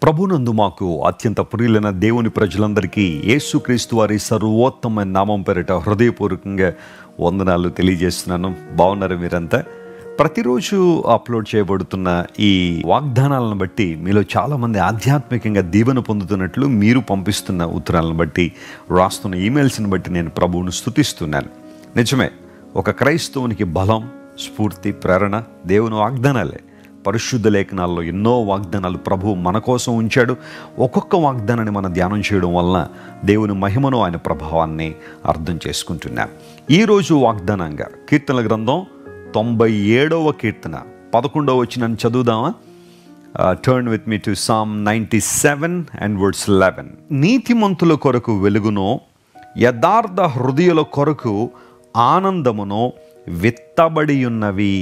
ప్రభునందు మాకు అత్యంత ప్రియులైన దేవుని ప్రజలందరికీ యేసుక్రీస్తు వారి సర్వోత్తమైన నామం పేరిట హృదయపూర్వకంగా వందనాలు తెలియజేస్తున్నాను బాగున్నారు మీరంతా ప్రతిరోజు అప్లోడ్ చేయబడుతున్న ఈ వాగ్దానాలను బట్టి మీలో చాలామంది ఆధ్యాత్మికంగా దీవెన పొందుతున్నట్లు మీరు పంపిస్తున్న ఉత్తరాలను బట్టి రాస్తున్న ఈమెయిల్స్ని బట్టి నేను ప్రభువును స్తుతిస్తున్నాను నిజమే ఒక క్రైస్తవునికి బలం స్ఫూర్తి ప్రేరణ దేవుని వాగ్దానాలే పరిశుద్ధ లేఖనాల్లో ఎన్నో వాగ్దానాలు ప్రభు మన కోసం ఉంచాడు ఒక్కొక్క వాగ్దానాన్ని మనం ధ్యానం చేయడం వలన దేవుని మహిమను ఆయన ప్రభావాన్ని అర్థం చేసుకుంటున్నాం ఈరోజు వాగ్దానంగా కీర్తనల గ్రంథం తొంభై ఏడవ కీర్తన పదకొండవ వచ్చి నన్ను చదువుదామా turn with me to psalm ninety seven and words eleven నీతిమంతుల కొరకు వెలుగును యథార్థ హృదయుల కొరకు ఆనందమును విత్తబడి ఉన్నవి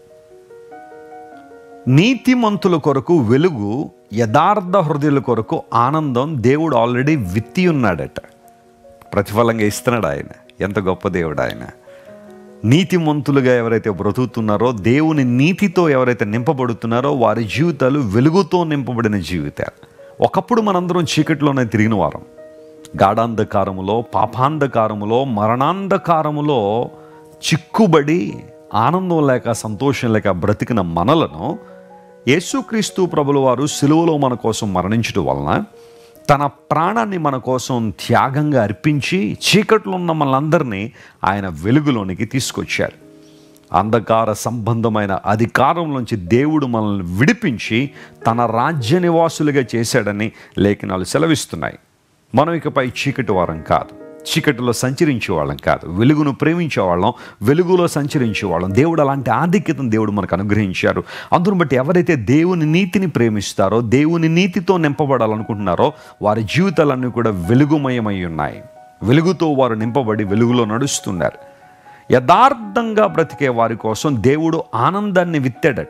నీతిమంతుల కొరకు వెలుగు యథార్థ హృదయుల కొరకు ఆనందం దేవుడు ఆల్రెడీ విత్తి ఉన్నాడట ప్రతిఫలంగా ఇస్తున్నాడు ఆయన ఎంత గొప్ప దేవుడు ఆయన నీతిమంతులుగా ఎవరైతే బ్రతుకుతున్నారో దేవుని నీతితో ఎవరైతే నింపబడుతున్నారో వారి జీవితాలు వెలుగుతో నింపబడిన జీవితాలు ఒకప్పుడు మనందరం చీకటిలోనే తిరిగిన వారం గాఢాంధకారములో పాపాంధకారములో మరణాంధకారములో చిక్కుబడి ఆనందం లేక సంతోషం లేక బ్రతికిన మనలను యేసుక్రీస్తు ప్రభుల వారు సిలువలో మన కోసం మరణించడం వలన తన ప్రాణాన్ని మన కోసం త్యాగంగా అర్పించి చీకట్లో ఉన్న మనందరినీ ఆయన వెలుగులోనికి తీసుకొచ్చాడు అంధకార సంబంధమైన అధికారంలోంచి దేవుడు మనల్ని విడిపించి తన రాజ్య నివాసులుగా చేశాడని లేఖనాలు సెలవిస్తున్నాయి మనం ఇకపై చీకటి వారం కాదు చీకటిలో సంచరించే వాళ్ళం కాదు వెలుగును ప్రేమించే వాళ్ళం వెలుగులో సంచరించే వాళ్ళం దేవుడు అలాంటి ఆధిక్యతను దేవుడు మనకు అనుగ్రహించారు అందును బట్టి ఎవరైతే దేవుని నీతిని ప్రేమిస్తారో దేవుని నీతితో నింపబడాలనుకుంటున్నారో వారి జీవితాలన్నీ కూడా వెలుగుమయమై ఉన్నాయి వెలుగుతో వారు నింపబడి వెలుగులో నడుస్తున్నారు యథార్థంగా బ్రతికే వారి కోసం దేవుడు ఆనందాన్ని విత్తాడట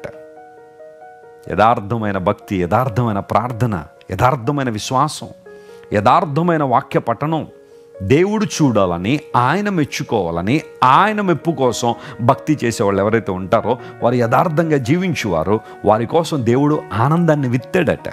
యథార్థమైన భక్తి యథార్థమైన ప్రార్థన యథార్థమైన విశ్వాసం యథార్థమైన వాక్య పఠనం దేవుడు చూడాలని ఆయన మెచ్చుకోవాలని ఆయన మెప్పు కోసం భక్తి చేసేవాళ్ళు ఎవరైతే ఉంటారో వారు యథార్థంగా జీవించువారో వారి కోసం దేవుడు ఆనందాన్ని విత్తాడట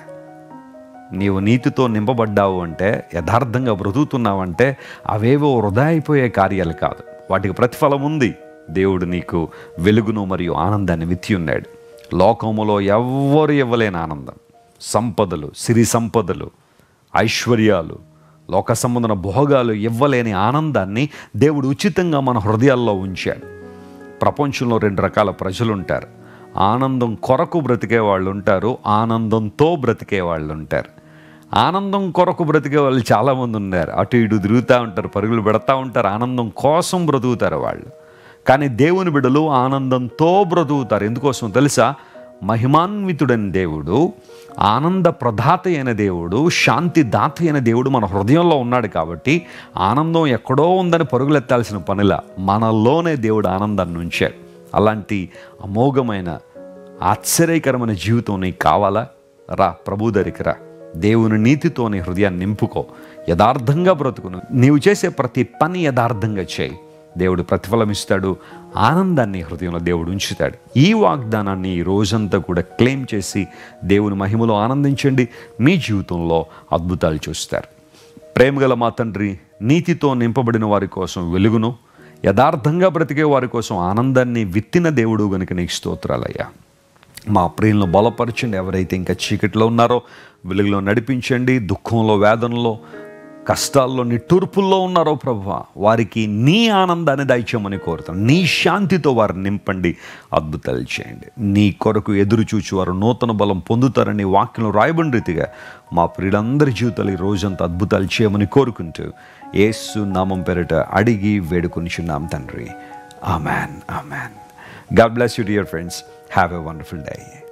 నీవు నీతితో నింపబడ్డావు అంటే యథార్థంగా బ్రతుకుతున్నావంటే అవేవో వృధా అయిపోయే కార్యాలు కాదు వాటికి ప్రతిఫలం ఉంది దేవుడు నీకు వెలుగును మరియు ఆనందాన్ని విత్తి ఉన్నాడు లోకములో ఎవ్వరు ఇవ్వలేని ఆనందం సంపదలు సిరి సంపదలు ఐశ్వర్యాలు లోక సంబంధన భోగాలు ఇవ్వలేని ఆనందాన్ని దేవుడు ఉచితంగా మన హృదయాల్లో ఉంచాడు ప్రపంచంలో రెండు రకాల ప్రజలు ఉంటారు ఆనందం కొరకు బ్రతికే వాళ్ళు ఉంటారు ఆనందంతో బ్రతికే వాళ్ళు ఉంటారు ఆనందం కొరకు బ్రతికే వాళ్ళు చాలామంది ఉన్నారు అటు ఇటు తిరుగుతూ ఉంటారు పరుగులు పెడతా ఉంటారు ఆనందం కోసం బ్రతుకుతారు వాళ్ళు కానీ దేవుని బిడలు ఆనందంతో బ్రతుకుతారు ఎందుకోసం తెలుసా మహిమాన్వితుడైన దేవుడు ఆనంద ప్రదాత అయిన దేవుడు శాంతి దాత అయిన దేవుడు మన హృదయంలో ఉన్నాడు కాబట్టి ఆనందం ఎక్కడో ఉందని పరుగులెత్తాల్సిన పనిలా మనలోనే దేవుడు ఆనందాన్ని ఉంచాడు అలాంటి అమోఘమైన ఆశ్చర్యకరమైన జీవితం నీకు కావాలా రా ప్రభు దగ్గరికి రా దేవుని నీతితో నీ హృదయాన్ని నింపుకో యథార్థంగా బ్రతుకును నీవు చేసే ప్రతి పని యథార్థంగా చేయి దేవుడు ప్రతిఫలం ఇస్తాడు ఆనందాన్ని హృదయంలో దేవుడు ఉంచుతాడు ఈ వాగ్దానాన్ని ఈ రోజంతా కూడా క్లెయిమ్ చేసి దేవుని మహిమలో ఆనందించండి మీ జీవితంలో అద్భుతాలు చూస్తారు ప్రేమగల మా తండ్రి నీతితో నింపబడిన వారి కోసం వెలుగును యథార్థంగా బ్రతికే వారి కోసం ఆనందాన్ని విత్తిన దేవుడు గనుక నీకు స్తోత్రాలయ్యా మా ప్రియులను బలపరచండి ఎవరైతే ఇంకా చీకటిలో ఉన్నారో వెలుగులో నడిపించండి దుఃఖంలో వేదనలో కష్టాల్లో నిట్టూర్పుల్లో ఉన్నారో ప్రభు వారికి నీ ఆనందాన్ని దయచేయమని కోరుతాను నీ శాంతితో వారిని నింపండి అద్భుతాలు చేయండి నీ కొరకు ఎదురు చూచి వారు నూతన బలం పొందుతారని వాక్యం రాయబడిన రీతిగా మా ప్రియులందరి జీవితాలు ఈ రోజంతా అద్భుతాలు చేయమని కోరుకుంటూ ఏసు నామం పేరిట అడిగి వేడుకొనిచున్నాం తండ్రి amen amen God bless you dear friends have a wonderful day